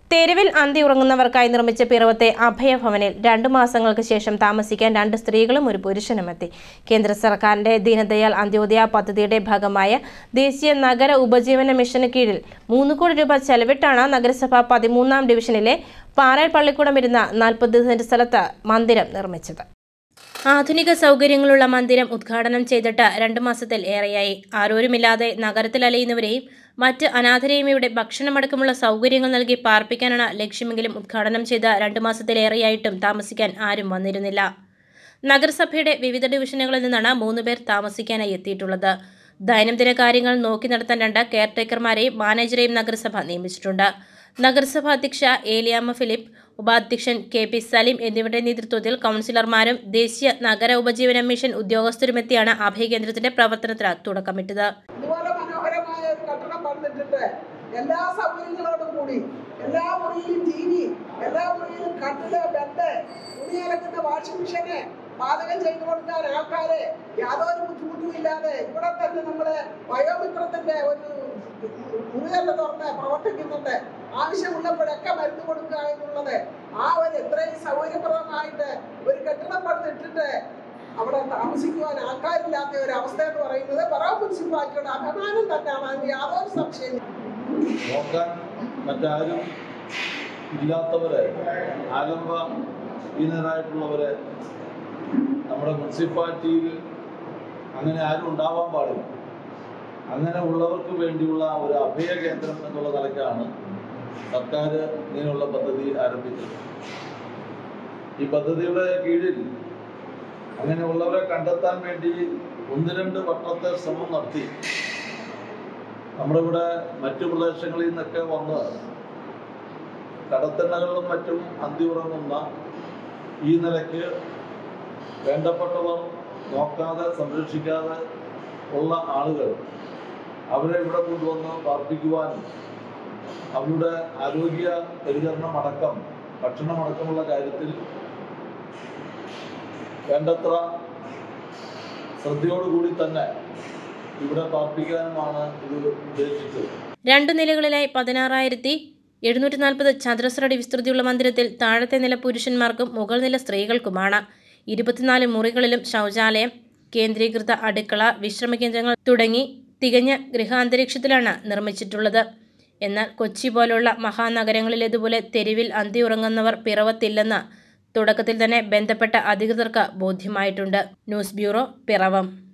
തെരുവിൽ അന്തി ഉറങ്ങുന്നവർക്കായി നിർമ്മിച്ച പിറവത്തെ അഭയഭവനിൽ രണ്ടു മാസങ്ങൾക്ക് ശേഷം താമസിക്കാൻ രണ്ട് സ്ത്രീകളും ഒരു പുരുഷനും എത്തി കേന്ദ്ര സർക്കാരിന്റെ ദീനദയാൽ അന്ത്യോദയ പദ്ധതിയുടെ ഭാഗമായ ദേശീയ നഗര ഉപജീവന മിഷന് കീഴിൽ മൂന്ന് കോടി രൂപ ചെലവിട്ടാണ് നഗരസഭ പതിമൂന്നാം ഡിവിഷനിലെ പാറയിൽ പള്ളിക്കൂടം ഇരുന്ന നാൽപ്പത് സെന്റ് സ്ഥലത്ത് മന്ദിരം നിർമ്മിച്ചത് ആധുനിക സൗകര്യങ്ങളുള്ള മന്ദിരം ഉദ്ഘാടനം ചെയ്തിട്ട് രണ്ട് മാസത്തിൽ ഏറെയായി ആരോരുമില്ലാതെ നഗരത്തിൽ അലയുന്നവരെയും മറ്റ് അനാഥരെയും ഇവിടെ ഭക്ഷണമടക്കമുള്ള സൗകര്യങ്ങൾ നൽകി പാർപ്പിക്കാനാണ് ലക്ഷ്യമെങ്കിലും ഉദ്ഘാടനം ചെയ്ത രണ്ട് മാസത്തിലേറെയായിട്ടും താമസിക്കാൻ ആരും വന്നിരുന്നില്ല നഗരസഭയുടെ വിവിധ ഡിവിഷനുകളിൽ നിന്നാണ് മൂന്ന് പേർ താമസിക്കാനായി എത്തിയിട്ടുള്ളത് ദൈനംദിന കാര്യങ്ങൾ നോക്കി നടത്താൻ രണ്ട് കെയർടേക്കർമാരെയും മാനേജറെയും നഗരസഭ നിയമിച്ചിട്ടുണ്ട് നഗരസഭ അധ്യക്ഷ ഏലിയാമ്മ ഫിലിപ്പ് ഉപാധ്യക്ഷൻ കെ പി സലീം എന്നിവരുടെ നേതൃത്വത്തിൽ കൗൺസിലർമാരും ദേശീയ നഗര ഉപജീവന മിഷൻ ഉദ്യോഗസ്ഥരുമെത്തിയാണ് അഭയകേന്ദ്രത്തിന്റെ പ്രവർത്തനത്തിന് തുടക്കമിട്ടത് ഇതുപോലെ മനോഹരമായ ഒരു കട്ടണം പണിതിട്ടുണ്ട് എല്ലാ സൗകര്യങ്ങളോടും കൂടി എല്ലാ മുറിയിലും ടി വി എല്ലാ മുറിയിലും കട്ടില് ബെഡ് തുണി അലക്കുന്ന വാഷിംഗ് മെഷീന് പാചകം ചെയ്തു കൊടുക്കാൻ ആൾക്കാരെ യാതൊരു ബുദ്ധിമുട്ടും ഇല്ലാതെ ഇവിടെ തന്നെ നമ്മുടെ വയോമിത്രത്തിന്റെ ഒരു മുറിയല്ല തുറന്ന് പ്രവർത്തിക്കുന്നുണ്ട് ആവശ്യമുള്ളപ്പോഴൊക്കെ മരുന്ന് കൊടുക്കുക എന്നുള്ളത് ആ ഒരു എത്രയും സൗകര്യപ്രദമായിട്ട് ഒരു കെട്ടിടം പണിതിട്ടിട്ട് അവിടെ താമസിക്കുവാൻ ആൾക്കാരില്ലാത്ത ഒരു അവസ്ഥ എന്ന് പറയുന്നത് പറവ മുനിസിപ്പാലിറ്റിയുടെ അഭിമാനം തന്നെയാണ് അതിന് യാതൊരു സംശയം നോക്കാൻ മറ്റാരും ഇല്ലാത്തവരെ ആലംബ ഹീനരായിട്ടുള്ളവരെ നമ്മുടെ മുനിസിപ്പാലിറ്റിയിൽ അങ്ങനെ ആരും ഉണ്ടാവാൻ പാടില്ല അങ്ങനെ ഉള്ളവർക്ക് വേണ്ടിയുള്ള ഒരു അഭയ കേന്ദ്രം എന്നുള്ള നിലയ്ക്കാണ് സർക്കാർ ഇങ്ങനെയുള്ള പദ്ധതി ആരംഭിച്ചത് ഈ പദ്ധതിയുടെ കീഴിൽ അങ്ങനെയുള്ളവരെ കണ്ടെത്താൻ വേണ്ടി ഒന്ന് രണ്ട് വട്ടത്തെ ശ്രമം നടത്തി നമ്മുടെ ഇവിടെ മറ്റു പ്രദേശങ്ങളിൽ നിന്നൊക്കെ വന്ന് കടത്തെണ്ണകളിലും മറ്റും അന്തി ഉറങ്ങുന്ന ഈ നിലയ്ക്ക് വേണ്ടപ്പെട്ടവർ നോക്കാതെ സംരക്ഷിക്കാതെ ഉള്ള ആളുകൾ അവരെ ഇവിടെ കൊണ്ടുവന്ന് പാർപ്പിക്കുവാനും അവരുടെ ആരോഗ്യ പരിചരണം അടക്കം ഭക്ഷണമടക്കമുള്ള കാര്യത്തിൽ വേണ്ടത്ര ശ്രദ്ധയോടുകൂടി തന്നെ ഇവിടെ പാർപ്പിക്കാനുമാണ് ഇത് ഉദ്ദേശിച്ചത് രണ്ടു നിലകളിലായി പതിനാറായിരത്തി എഴുന്നൂറ്റി നാൽപ്പത് ചതുരശ്രടി വിസ്തൃതിയുള്ള മന്ദിരത്തിൽ താഴത്തെ നില പുരുഷന്മാർക്കും മുകൾ നില സ്ത്രീകൾക്കുമാണ് ഇരുപത്തിനാല് മുറികളിലും ശൗചാലയം കേന്ദ്രീകൃത അടുക്കള വിശ്രമ കേന്ദ്രങ്ങൾ തുടങ്ങി തികഞ്ഞ ഗൃഹാന്തരീക്ഷത്തിലാണ് നിർമ്മിച്ചിട്ടുള്ളത് എന്നാൽ കൊച്ചി പോലുള്ള മഹാനഗരങ്ങളിലേതുപോലെ തെരുവിൽ അന്തി ഉറങ്ങുന്നവർ പിറവത്തില്ലെന്ന് തുടക്കത്തിൽ തന്നെ ബന്ധപ്പെട്ട അധികൃതർക്ക് ബോധ്യമായിട്ടുണ്ട് ന്യൂസ് ബ്യൂറോ പിറവം